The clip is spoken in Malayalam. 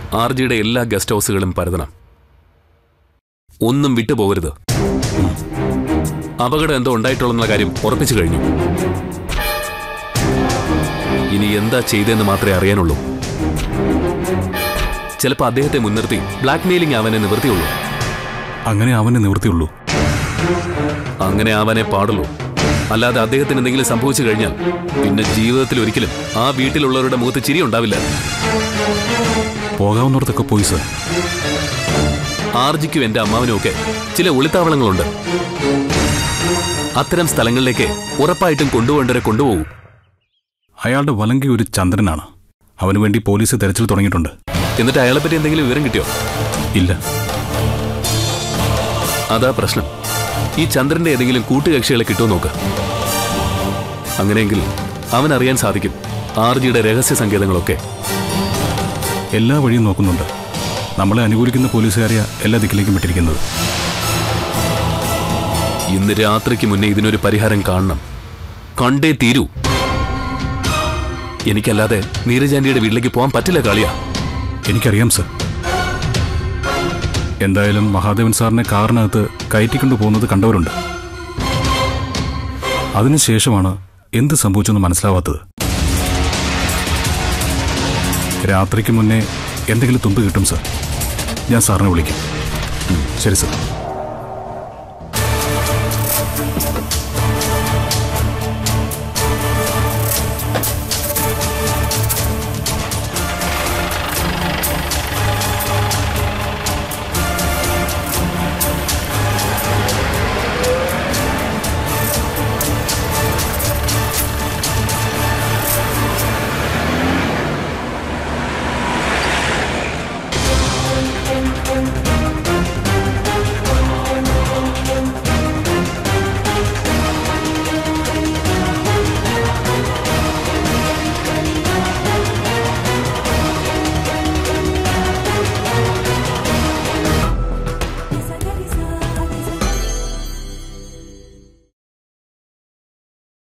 ആർ ജിയുടെ എല്ലാ ഗസ്റ്റ് ഹൗസുകളും പരതണം ഒന്നും വിട്ടുപോകരുത് അപകടം എന്തോ ഉണ്ടായിട്ടുള്ള കാര്യം ഉറപ്പിച്ചു കഴിഞ്ഞു ഇനി എന്താ ചെയ്തതെന്ന് മാത്രമേ അറിയാനുള്ളൂ ചിലപ്പോൾ അദ്ദേഹത്തെ മുൻനിർത്തി ബ്ലാക്ക് മെയിലിംഗ് അവനെ നിവൃത്തിയുള്ളൂ അങ്ങനെ അവനെ നിവൃത്തിയുള്ളൂ അങ്ങനെ ആവാനേ പാടുള്ളൂ അല്ലാതെ അദ്ദേഹത്തിന് എന്തെങ്കിലും സംഭവിച്ചു കഴിഞ്ഞാൽ പിന്നെ ജീവിതത്തിൽ ഒരിക്കലും ആ വീട്ടിലുള്ളവരുടെ മുഖത്ത് ചിരി ഉണ്ടാവില്ല പോകാവുന്നിടത്തൊക്കെ പോയി സർ ആർജിക്കും എന്റെ അമ്മാവനും ഒക്കെ ചില ഒളിത്താവളങ്ങളുണ്ട് അത്തരം സ്ഥലങ്ങളിലേക്ക് ഉറപ്പായിട്ടും കൊണ്ടുപോകേണ്ടവരെ കൊണ്ടുപോകും അയാളുടെ വലങ്കി ഒരു ചന്ദ്രനാണ് അവന് വേണ്ടി പോലീസ് തെരച്ചിൽ തുടങ്ങിയിട്ടുണ്ട് എന്നിട്ട് അയാളെ പറ്റി എന്തെങ്കിലും വിവരം കിട്ടിയോ ഇല്ല അതാ പ്രശ്നം ഈ ചന്ദ്രന്റെ ഏതെങ്കിലും കൂട്ടുകക്ഷികളെ കിട്ടുമോ നോക്ക് അങ്ങനെയെങ്കിൽ അവൻ അറിയാൻ സാധിക്കും ആർജിയുടെ രഹസ്യ സങ്കേതങ്ങളൊക്കെ എല്ലാ വഴിയും നോക്കുന്നുണ്ട് നമ്മളെ അനുകൂലിക്കുന്ന പോലീസുകാരെയാ എല്ലാ ദിക്കിലേക്കും വിട്ടിരിക്കുന്നത് ഇന്ന് രാത്രിക്ക് മുന്നേ ഇതിനൊരു പരിഹാരം കാണണം കണ്ടേ തീരൂ എനിക്കല്ലാതെ നീരജാന്റിയുടെ വീട്ടിലേക്ക് പോകാൻ പറ്റില്ല കാളിയാ എനിക്കറിയാം സർ എന്തായാലും മഹാദേവൻ സാറിനെ കാറിനകത്ത് കയറ്റിക്കൊണ്ടു പോകുന്നത് കണ്ടവരുണ്ട് അതിനുശേഷമാണ് എന്ത് സംഭവിച്ചെന്ന് മനസ്സിലാവാത്തത് രാത്രിക്ക് മുന്നേ എന്തെങ്കിലും തുമ്പ് കിട്ടും സർ ഞാൻ സാറിനെ വിളിക്കാം ഉം, ശരി സർ